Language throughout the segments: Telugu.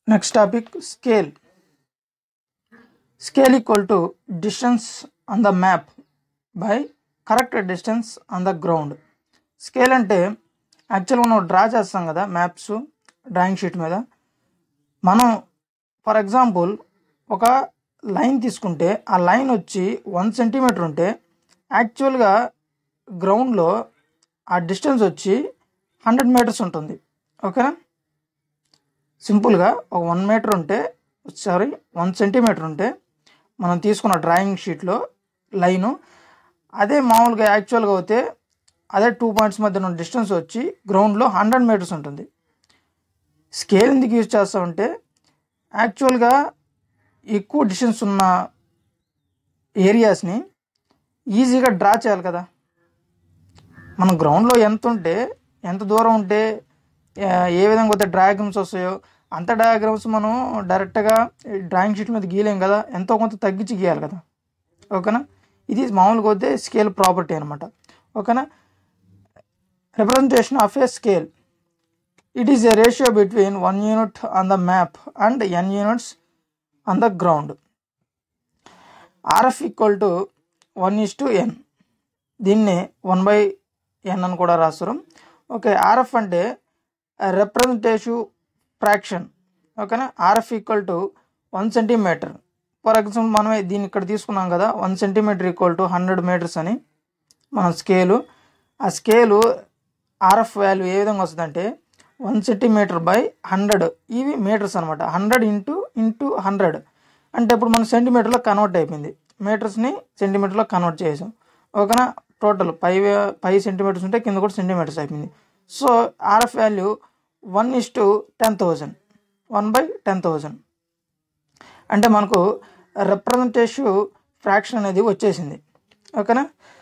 next topic scale scale equal to distance on the map by correct distance on the ground scale అంటే యాక్చువల్గా మనం డ్రా చేస్తాం కదా మ్యాప్స్ డ్రాయింగ్ షీట్ మీద మనం ఫర్ ఎగ్జాంపుల్ ఒక లైన్ తీసుకుంటే ఆ లైన్ వచ్చి వన్ సెంటీమీటర్ ఉంటే యాక్చువల్గా గ్రౌండ్లో ఆ డిస్టెన్స్ వచ్చి హండ్రెడ్ మీటర్స్ ఉంటుంది ఓకేనా సింపుల్గా ఒక వన్ మీటర్ ఉంటే సారీ వన్ సెంటీమీటర్ ఉంటే మనం తీసుకున్న డ్రాయింగ్ షీట్లో లైను అదే మామూలుగా యాక్చువల్గా అయితే అదే టూ పాయింట్స్ మధ్య ఉన్న డిస్టెన్స్ వచ్చి గ్రౌండ్లో హండ్రెడ్ మీటర్స్ ఉంటుంది స్కేల్ ఎందుకు యూజ్ చేస్తామంటే యాక్చువల్గా ఎక్కువ డిస్టెన్స్ ఉన్న ఏరియాస్ని ఈజీగా డ్రా చేయాలి కదా మన గ్రౌండ్లో ఎంత ఉంటే ఎంత దూరం ఉంటే ఆ, ఏ విధంగా అయితే డయాగ్రమ్స్ వస్తాయో అంత డయాగ్రమ్స్ మనం డైరెక్ట్గా డ్రాయింగ్ షీట్ మీద గీయలేం కదా ఎంతో కొంత తగ్గించి గీయాలి కదా ఓకేనా ఇది మామూలుగా అయితే స్కేల్ ప్రాపర్టీ అనమాట ఓకేనా representation of a scale it is a ratio between one unit on the map and N units on the ground RF equal to one is to N దీన్ని వన్ బై ఎన్ అని కూడా రాస్తారు ఓకే ఆర్ఎఫ్ అంటే రిప్రజెంటేటివ్ ఫ్రాక్షన్ ఓకేనా RF equal to one centimetre for example మనమే దీన్ని ఇక్కడ తీసుకున్నాం కదా one centimetre equal to hundred metres అని మన స్కేలు ఆ స్కేలు ఆర్ఎఫ్ వాల్యూ ఏ విధంగా వస్తుందంటే వన్ సెంటీమీటర్ బై హండ్రెడ్ ఇవి మీటర్స్ అనమాట హండ్రెడ్ ఇంటూ ఇంటూ హండ్రెడ్ అంటే ఇప్పుడు మన సెంటీమీటర్లో కన్వర్ట్ అయిపోయింది మీటర్స్ని సెంటీమీటర్లో కన్వర్ట్ చేసాం ఓకేనా టోటల్ పై పై సెంటీమీటర్స్ ఉంటే కింద కూడా సెంటీమీటర్స్ అయిపోయింది so RF value one is to ten thousand one by ten thousand అంటే మనకు రిప్రజెంటేటివ్ ఫ్రాక్షన్ అనేది వచ్చేసింది ఓకేనా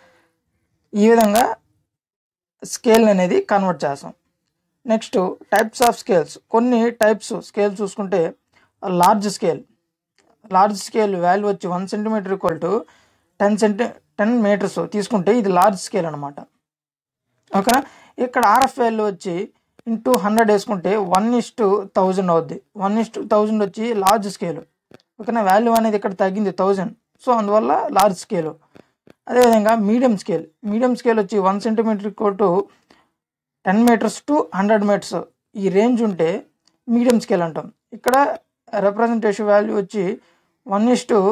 ఈ విధంగా స్కేల్ అనేది కన్వర్ట్ చేస్తాం నెక్స్ట్ టైప్స్ ఆఫ్ స్కేల్స్ కొన్ని టైప్స్ స్కేల్ చూసుకుంటే large scale large scale value వచ్చి one centimetre equal to ten centi ten metres తీసుకుంటే ఇది లార్జ్ స్కేల్ అనమాట ఓకేనా ఇక్కడ ఆర్ఎఫ్ వాల్యూ వచ్చి ఇంటూ హండ్రెడ్ వేసుకుంటే వన్ ఇస్ టు థౌజండ్ అవుద్ది వన్ ఇస్ టు థౌజండ్ వచ్చి లార్జ్ స్కేల్ ఓకేనా వాల్యూ అనేది ఇక్కడ తగ్గింది థౌజండ్ సో అందువల్ల లార్జ్ స్కేల్ అదేవిధంగా మీడియం స్కేల్ మీడియం స్కేల్ వచ్చి one centimetre equal to ten metres to hundred metres ఈ రేంజ్ ఉంటే మీడియం స్కేల్ అంటాం ఇక్కడ రిప్రజెంటేషన్ వాల్యూ వచ్చి one is to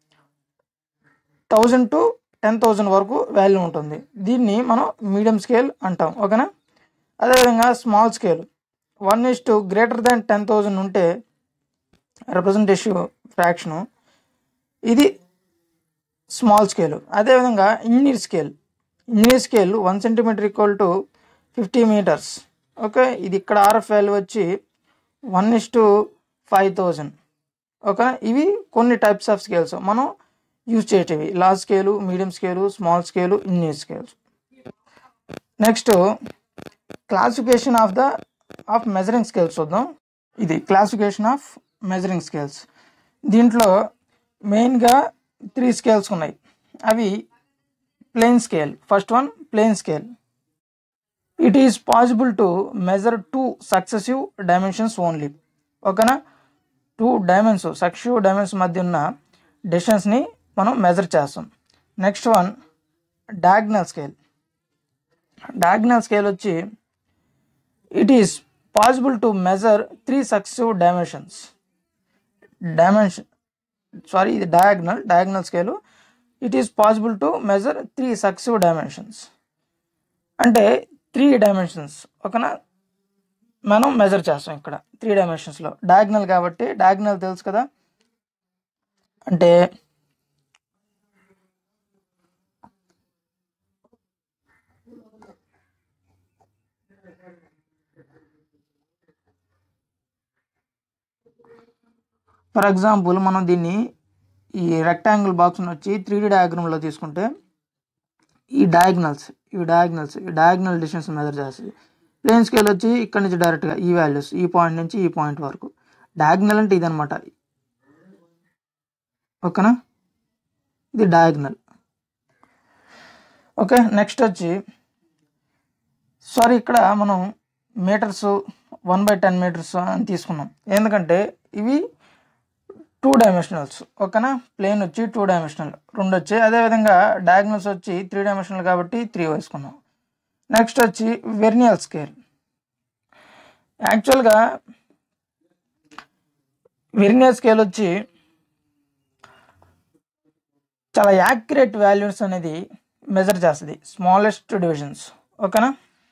thousand to ten thousand వరకు వాల్యూ ఉంటుంది దీన్ని మనం మీడియం స్కేల్ అంటాం ఓకేనా అదేవిధంగా small scale one is to greater than ten thousand ఉంటే రిప్రజెంటేషన్ ఫ్రాక్షను ఇది స్మాల్ స్కేల్ అదేవిధంగా engineer scale engineer scale one centimetre equal to fifty metres okay ఇది ఇక్కడ ఆర్ఎఫ్ వాల్యూ వచ్చి one is to five thousand okay ఇవి కొన్ని టైప్స్ ఆఫ్ స్కేల్స్ మనం యూజ్ చేసేవి large scale medium scale small scale engineer scales next classification of the of measuring scales చూద్దాం ఇది క్లాసిఫికేషన్ ఆఫ్ మెజరింగ్ స్కేల్స్ దీంట్లో మెయిన్గా త్రీ స్కేల్స్ ఉన్నాయి అవి plane scale first one plane scale it is possible to measure two successive dimensions only ఓకేనా టూ డైమెన్స్ సక్సెసివ్ డైమెన్స్ మధ్య ఉన్న డిస్టెన్స్ని మనం మెజర్ చేస్తాం next one diagonal scale diagonal scale వచ్చి it is possible to measure three successive dimensions dimension sorry ఇది diagonal diagonal scale it is possible to measure three successive dimensions అంటే త్రీ డైమెన్షన్స్ ఓకేనా మనం మెజర్ చేస్తాం ఇక్కడ త్రీ డైమెన్షన్స్లో డయాగ్నల్ కాబట్టి డయాగ్నల్ తెలుసు కదా అంటే ఫర్ ఎగ్జాంపుల్ మనం దీన్ని ఈ రెక్టాంగిల్ బాక్స్ని వచ్చి త్రీ డీ డయాగ్రామ్లో తీసుకుంటే ఈ డయాగ్నల్స్ ఈ డయాగ్నల్స్ ఈ డయాగ్నల్ డిస్టెన్స్ మెజర్ చేస్తుంది ప్లేన్ స్కేల్ వచ్చి ఇక్కడ నుంచి డైరెక్ట్గా ఈ వాల్యూస్ ఈ పాయింట్ నుంచి ఈ పాయింట్ వరకు డయాగ్నల్ అంటే ఇదనమాట ఓకేనా ఇది డయాగ్నల్ ఓకే నెక్స్ట్ వచ్చి సారీ ఇక్కడ మనం metres one by ten metres అని తీసుకున్నాం ఎందుకంటే ఇవి టూ డైమెన్షనల్స్ ఓకేనా ప్లేన్ వచ్చి టూ డైమెన్షనల్ రెండు వచ్చి అదేవిధంగా డయాగ్నల్స్ వచ్చి త్రీ డైమెన్షనల్ కాబట్టి త్రీ వేసుకున్నాం నెక్స్ట్ వచ్చి వెర్నియల్ స్కేల్ యాక్చువల్గా వెర్నియల్ స్కేల్ వచ్చి చాలా యాక్యురేట్ వాల్యూస్ అనేది మెజర్ చేస్తుంది స్మాలెస్ట్ డివిజన్స్ ఓకేనా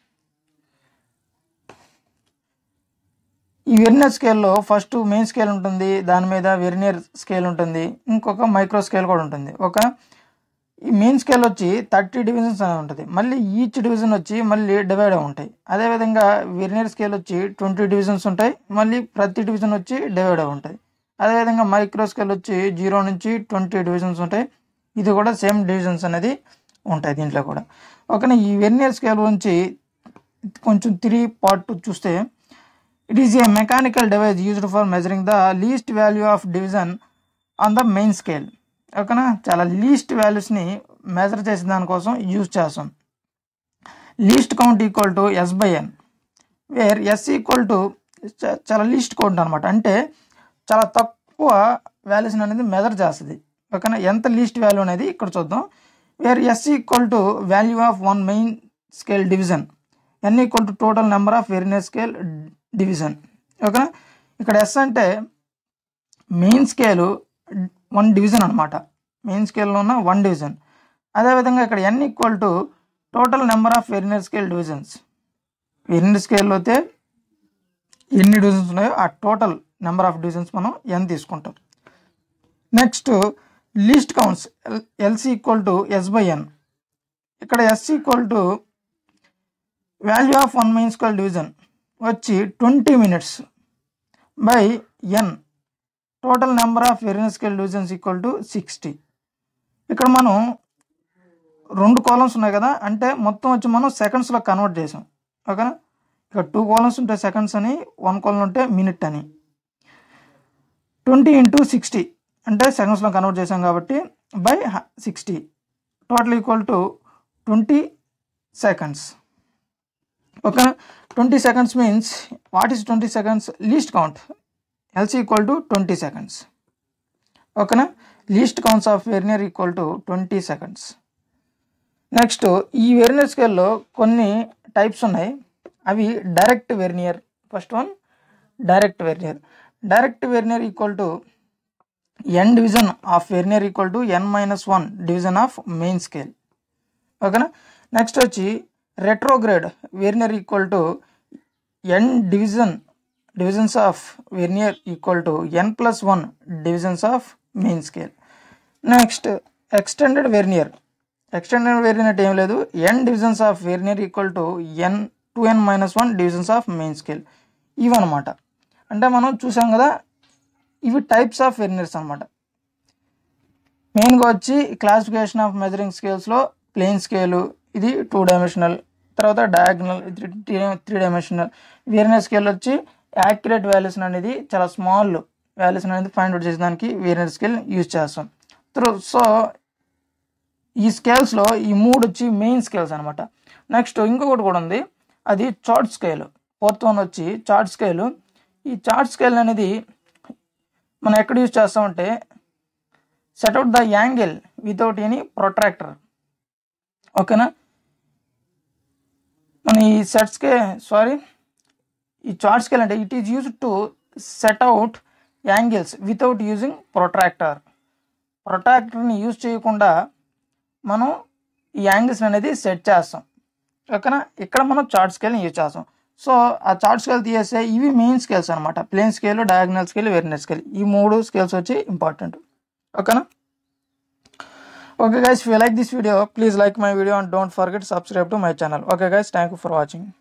ఈ వెర్నియర్ స్కేల్లో ఫస్ట్ మెయిన్ స్కేల్ ఉంటుంది దాని మీద వెర్నియర్ స్కేల్ ఉంటుంది ఇంకొక మైక్రో స్కేల్ కూడా ఉంటుంది ఓకే ఈ మెయిన్ స్కేల్ వచ్చి థర్టీ డివిజన్స్ అనేది ఉంటుంది మళ్ళీ ఈచ్ డివిజన్ వచ్చి మళ్ళీ డివైడ్ అయి ఉంటాయి అదేవిధంగా వెర్నియర్ స్కేల్ వచ్చి ట్వంటీ డివిజన్స్ ఉంటాయి మళ్ళీ ప్రతి డివిజన్ వచ్చి డివైడ్ అయి ఉంటాయి అదేవిధంగా మైక్రో స్కేల్ వచ్చి జీరో నుంచి ట్వంటీ డివిజన్స్ ఉంటాయి ఇది కూడా సేమ్ డివిజన్స్ అనేది ఉంటాయి దీంట్లో కూడా ఓకేనా ఈ వెర్నియర్ స్కేల్ గురించి కొంచెం త్రీ పార్ట్ చూస్తే it is a mechanical device used for measuring the least value of division on the main scale ఓకేనా చాలా లీస్ట్ వాల్యూస్ని మెజర్ చేసే దానికోసం యూజ్ చేస్తాం least count equal to S by N where S equal to చాలా లీస్ట్ కౌంట్ అనమాట అంటే చాలా తక్కువ వాల్యూస్ అనేది మెజర్ చేస్తుంది ఓకేనా ఎంత లీస్ట్ వాల్యూ అనేది ఇక్కడ చూద్దాం where S equal to value of one main scale division N equal to total number of vernier scale division ఓకేనా ఇక్కడ ఎస్ అంటే మెయిన్ స్కేలు వన్ డివిజన్ అనమాట మెయిన్ స్కేల్లో ఉన్న వన్ డివిజన్ అదేవిధంగా ఇక్కడ N equal to total number of vernier scale divisions vernier స్కేల్లో అయితే ఎన్ని డివిజన్స్ ఉన్నాయో ఆ టోటల్ నెంబర్ ఆఫ్ డివిజన్స్ మనం ఎన్ తీసుకుంటాం next least counts LC equal to S by N ఇక్కడ S equal to value of one main scale division వచ్చి twenty minutes by N total number of vernier scale divisions equal to sixty ఇక్కడ మనం రెండు కాలమ్స్ ఉన్నాయి కదా అంటే మొత్తం వచ్చి మనం సెకండ్స్లో కన్వర్ట్ చేసాం ఓకేనా ఇక్కడ టూ కాలమ్స్ ఉంటే సెకండ్స్ అని వన్ కాలం ఉంటే మినిట్ అని ట్వంటీ ఇంటూ సిక్స్టీ అంటే సెకండ్స్లో కన్వర్ట్ చేసాం కాబట్టి by sixty total equal to twenty seconds ఓకేనా twenty seconds means what is twenty seconds least count LC equal to twenty seconds ఓకేనా least counts of vernier equal to twenty seconds next ఈ వెర్నియర్ స్కేల్లో కొన్ని టైప్స్ ఉన్నాయి అవి direct vernier first one direct vernier direct vernier equal to N division of vernier equal to N minus one division of main scale ఓకేనా నెక్స్ట్ వచ్చి retrograde vernier equal to N division divisions of vernier equal to N plus one divisions of main scale next extended vernier extended vernier అంటే ఏం లేదు N divisions of vernier equal to N two N minus one divisions of main scale ఇవన్నమాట అంటే మనం చూసాం కదా ఇవి టైప్స్ ఆఫ్ వెర్నియర్స్ అనమాట మెయిన్గా వచ్చి క్లాసిఫికేషన్ ఆఫ్ మెజరింగ్ స్కేల్స్లో ప్లేన్ స్కేలు ఇది టూ డైమెన్షనల్ తర్వాత డయాగ్నల్ త్రీ డైమెన్షనల్ వేరియర్ స్కేల్ వచ్చి యాక్యురేట్ వాల్యూస్ అనేది చాలా స్మాల్ వాల్యూస్ అనేది ఫైండ్ అవుట్ చేసేదానికి వేరియర్ స్కేల్ యూజ్ చేస్తాం త్రూ సో ఈ స్కేల్స్లో ఈ మూడు వచ్చి మెయిన్ స్కేల్స్ అనమాట నెక్స్ట్ ఇంకొకటి కూడా ఉంది అది చార్ట్ స్కేల్ ఫోర్త్ వన్ వచ్చి చార్ట్ స్కేల్ ఈ చార్ట్ స్కేల్ అనేది మనం ఎక్కడ యూజ్ చేస్తామంటే set out the angle without any protractor ఓకేనా మన ఈ సెట్ స్కే సారీ ఈ చార్ట్ స్కేల్ అంటే it is use to set out angles without using protractor ప్రొట్రాక్టర్ని యూజ్ చేయకుండా మనం ఈ యాంగిల్స్ అనేది సెట్ చేస్తాం ఓకేనా ఇక్కడ మనం చార్ట్ స్కేల్ని యూజ్ చేస్తాం సో ఆ చార్ట్ స్కేల్ తీసేస్తే ఇవి మెయిన్ స్కేల్స్ అనమాట plane scale diagonal scale vernier scale ఈ మూడు స్కేల్స్ వచ్చి ఇంపార్టెంట్ ఓకేనా okay guys if you like this video please like my video and don't forget to subscribe to my channel okay guys thank you for watching